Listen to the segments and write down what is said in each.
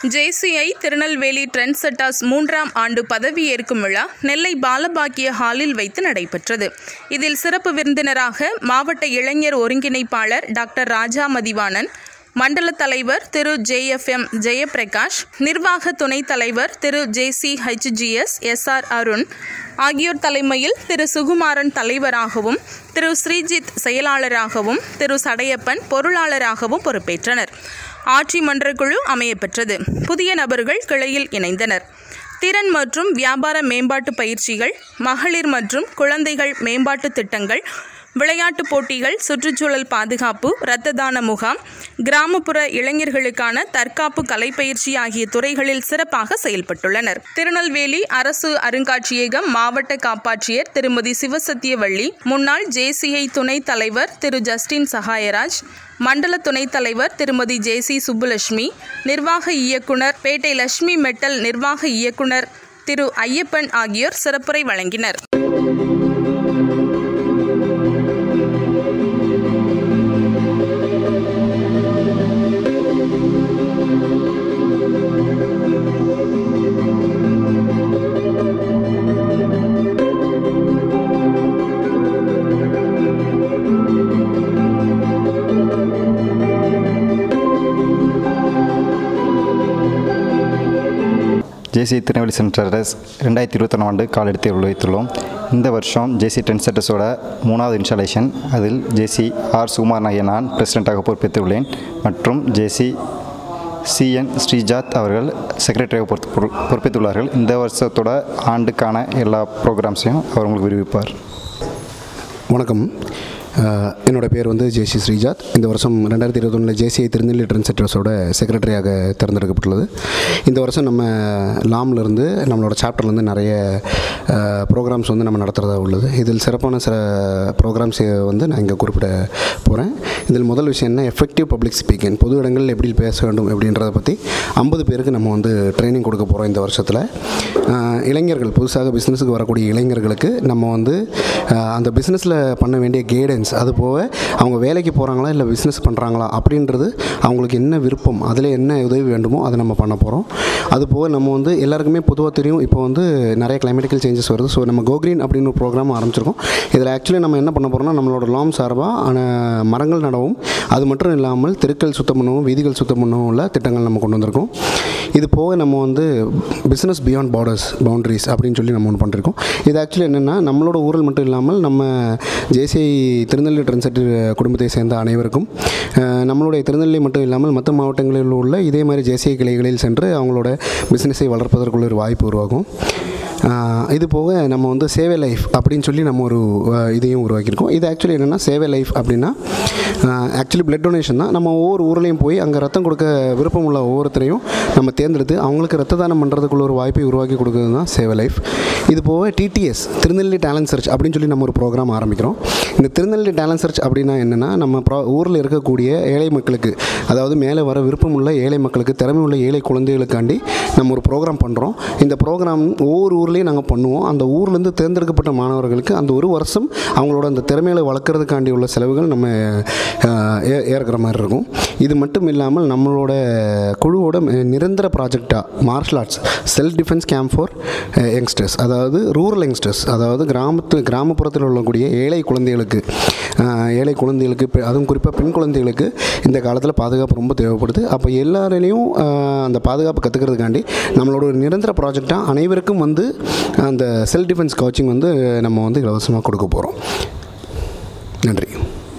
JCI Tirunelveli trend செட்டாஸ் மூன்றாம் ஆண்டு பதவியேற்கும் விழா நெல்லை பாலபாக்கிய ஹாலில் வைத்து நடைபெற்றது இதில் சிறப்பு விருந்தினராக மாவட்ட இளைஞர் ஒருங்கிணைப்பாளர் டாக்டர் ராஜா மதிவாணன் மண்டல தலைவர் திரு ஜேஎஃப்எம் ஜெயபிரகாஷ் நிர்வாக துணைத் தலைவர் திரு ஜேசி ஹெச்ஜிஎஸ் எஸ்ஆர் அருண் ஆகியோர் தலைமையில் திரு சுகுமாரன் தலைவராகவும் திரு ஸ்ரீஜித் செயலாளராகவும் திரு சடையப்பன் பொருளாளராகவும் பொறுப்பேற்றனர் ஆட்சி மன்றக்குழு அமையப்பெற்றது புதிய நபர்கள் கிளையில் இணைந்தனர் திறன் மற்றும் வியாபார மேம்பாட்டு பயிற்சிகள் மகளிர் மற்றும் குழந்தைகள் மேம்பாட்டு திட்டங்கள் விளையாட்டுப் போட்டிகள் சுற்றுச்சூழல் பாதுகாப்பு இரத்த தான முகாம் கிராமப்புற இளைஞர்களுக்கான தற்காப்பு கலைப்பயிற்சி ஆகிய துறைகளில் சிறப்பாக செயல்பட்டுள்ளனர் திருநெல்வேலி அரசு அருங்காட்சியகம் மாவட்ட காப்பாட்சியர் திருமதி சிவசத்தியவள்ளி முன்னாள் ஜேசிஐ துணைத் தலைவர் திரு ஜஸ்டின் சகாயராஜ் மண்டல துணைத் தலைவர் திருமதி ஜேசி சுப்புலட்சுமி நிர்வாக இயக்குனர் பேட்டை லட்சுமி மெட்டல் நிர்வாக இயக்குனர் திரு ஐயப்பன் ஆகியோர் சிறப்புரை வழங்கினர் ஜேசி திருநெல்வேலி சென்டர்ஸ் ரெண்டாயிரத்தி இருபத்தொன்னு ஆண்டு காலெடுத்து வைத்துள்ளோம் இந்த வருஷம் ஜேசி டென் சென்டர்ஸோட மூணாவது இன்ஸ்டாலேஷன் அதில் ஜேசி ஆர் சுகுமார் நாய நான் பிரசிடெண்ட்டாக பொறுப்பேற்றுள்ளேன் மற்றும் ஜேசி சிஎன் ஸ்ரீஜாத் அவர்கள் செக்ரட்டரியாக பொறுத்து பொறு- பொறுப்பேற்றுள்ளார்கள் இந்த வருஷத்தோட ஆண்டுக்கான எல்லா ப்ரோக்ராம்ஸையும் அவர் உங்களுக்கு விரிவிப்பார் வணக்கம் அஹ், என்னோட பேர் வந்து ஜேசி ஸ்ரீஜாத் இந்த வருஷம் ரெண்டாயிரத்தி இருபத்தொன்னில் ஜேசிஐ திருநெல்வேலி ட்ரெண்ட் சென்டர்ஸோட செக்ரட்டரியாக தேர்ந்தெடுக்கப்பட்டுள்ளது இந்த வருஷம் நம்ம லாம்லேருந்து நம்மளோட சாப்டர்லேருந்து நிறைய ப்ரோக்ராம்ஸ் வந்து நம்ம நடத்துகிறதா உள்ளது இதில் சிறப்பான சில ப்ரோக்ராம்ஸ் வந்து நான் இங்கே குறிப்பிட போகிறேன் இதில் முதல் விஷயம் என்ன எஃபெக்டிவ் பப்ளிக் ஸ்பீக்கிங் பொது இடங்களில் எப்படி பேச வேண்டும் அப்படின்றத பற்றி ஐம்பது பேருக்கு நம்ம வந்து ட்ரைனிங் கொடுக்க போகிறோம் இந்த வருஷத்தில் அஹ், இளைஞர்கள் புதுசாக பிஸ்னஸுக்கு வரக்கூடிய இளைஞர்களுக்கு நம்ம வந்து அஹ், அந்த பிஸ்னஸில் பண்ண வேண்டிய கைடன்ஸ் அது போக அவங்க வேலைக்கு போகிறாங்களா இல்லை பிஸ்னஸ் பண்ணுறாங்களா அப்படின்றது அவங்களுக்கு என்ன விருப்பம் அதில் என்ன உதவி வேண்டுமோ அதை நம்ம பண்ண போகிறோம் அது போக நம்ம வந்து எல்லாருக்குமே பொதுவாக தெரியும் இப்போ வந்து நிறைய கிளைமேட்டிக்கல் சேஞ்சஸ் வருது ஸோ நம்ம கோக்ரீன் அப்படின்னு ஒரு ப்ரோக்ராம் ஆரம்பிச்சிருக்கோம் இதில் ஆக்சுவலி நம்ம என்ன பண்ண போகிறோம்னா நம்மளோட லாம் சார்பாக மரங்கள் நடவும் அது மட்டும் இல்லாமல் தெருக்கள் சுத்தம் பண்ணவும் வீதிகள் சுத்தம் பண்ணவும் உள்ள திட்டங்கள் நம்ம கொண்டு வந்திருக்கோம் இது போக நம்ம வந்து பிஸ்னஸ் பியாண்ட் பார்டர்ஸ் பவுண்டரிஸ் அப்படின்னு சொல்லி நம்ம ஒன்று பண்ணிருக்கோம் இது ஆக்சுவலி என்னென்னா நம்மளோட ஊரில் மட்டும் இல்லாமல் நம்ம ஜேசிஐ திருநெல்வேலி ட்ரெண்ட்செட் குடும்பத்தை சேர்ந்த அனைவருக்கும் அஹ், நம்மளுடைய திருநெல்வேலி மட்டும் இல்லாமல் மற்ற மாவட்டங்களில் உள்ள இதே மாதிரி ஜேசிஐ கிளைகளில் சென்று அவங்களோட பிஸ்னஸை வளர்ப்பதற்குள்ள ஒரு வாய்ப்பு உருவாகும் ஆஹ் இது போக நம்ம வந்து சேவை லைஃப் அப்படின்னு சொல்லி நம்ம ஒரு ஆஹ் இதையும் உருவாக்கியிருக்கோம் இது ஆக்சுவலி என்னென்னா சேவை லைஃப் அப்படின்னா ஆக்சுவலி பிளட் டொனேஷன் தான் நம்ம ஒவ்வொரு ஊர்லேயும் போய் அங்கே ரத்தம் கொடுக்க விருப்பம் உள்ள ஒவ்வொருத்தரையும் நம்ம தேர்ந்தெடுத்து அவங்களுக்கு ரத்த தானம் பண்ணுறதுக்குள்ள ஒரு வாய்ப்பை உருவாக்கி கொடுக்குறது தான் சேவை லைஃப் இது போக டிடிஎஸ் திருநெல்வேலி டேலண்ட் சர்ச் அப்படின்னு சொல்லி நம்ம ஒரு ப்ரோக்ராம் ஆரம்பிக்கிறோம் இந்த திருநெல்வேலி டேலண்ட் சர்ச் அப்படின்னா என்னென்னா நம்ம ப்ரா ஊரில் இருக்கக்கூடிய ஏழை மக்களுக்கு அதாவது மேலே வர விருப்பம் உள்ள ஏழை மக்களுக்கு திறமை உள்ள ஏழை குழந்தைகளுக்காண்டி நம்ம ஒரு ப்ரோக்ராம் பண்ணுறோம் இந்த ப்ரோக்ராம் ஒவ்வொரு ஊர்லேயும் நாங்கள் பண்ணுவோம் அந்த ஊர்லேருந்து தேர்ந்தெடுக்கப்பட்ட மாணவர்களுக்கு அந்த ஒரு வருஷம் அவங்களோட அந்த திறமைகளை வளர்க்குறதுக்காண்டி உள்ள செலவுகள் நம்ம ஆஹ், ஏ- ஏற்கிற மாதிரி இருக்கும் இது மட்டும் இல்லாமல் நம்மளோட குழுவோட ம- நிரந்தர ப்ராஜெக்டாக martial arts self defence camp for youngsters அதாவது ரூரல் யங்ஸ்டர்ஸ் அதாவது கிராமத்து கிராமப்புறத்தில் உள்ளக்கூடிய ஏழை குழந்தைகளுக்கு ஆஹ், ஏழை குழந்தைகளுக்கு பெ- அதுவும் குறிப்பாக பெண் குழந்தைகளுக்கு இந்த காலத்தில் பாதுகாப்பு ரொம்ப தேவைப்படுது அப்போ எல்லாரையும் ஆஹ், அந்த பாதுகாப்பு கற்றுக்கிறதுக்காண்டி நம்மளோட ஒரு நிரந்தர ப்ராஜெக்டாக அனைவருக்கும் வந்து அந்த செல்ஃப் டிஃபென்ஸ் கோச்சிங் வந்து நம்ம வந்து இலவசமாக கொடுக்க போகிறோம் நன்றி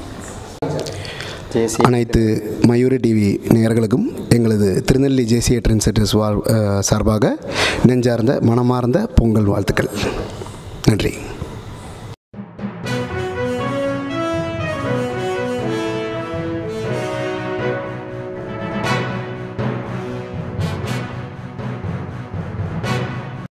ஜேசி அனைத்து மயூரி டிவி நேயர்களுக்கும் எங்களது திருநெல்வேலி ஜேசிஏ ட்ரெண்ட் செட்டர்ஸ் வாழ் அஹ், சார்பாக நெஞ்சார்ந்த மனமார்ந்த பொங்கல் வாழ்த்துக்கள் நன்றி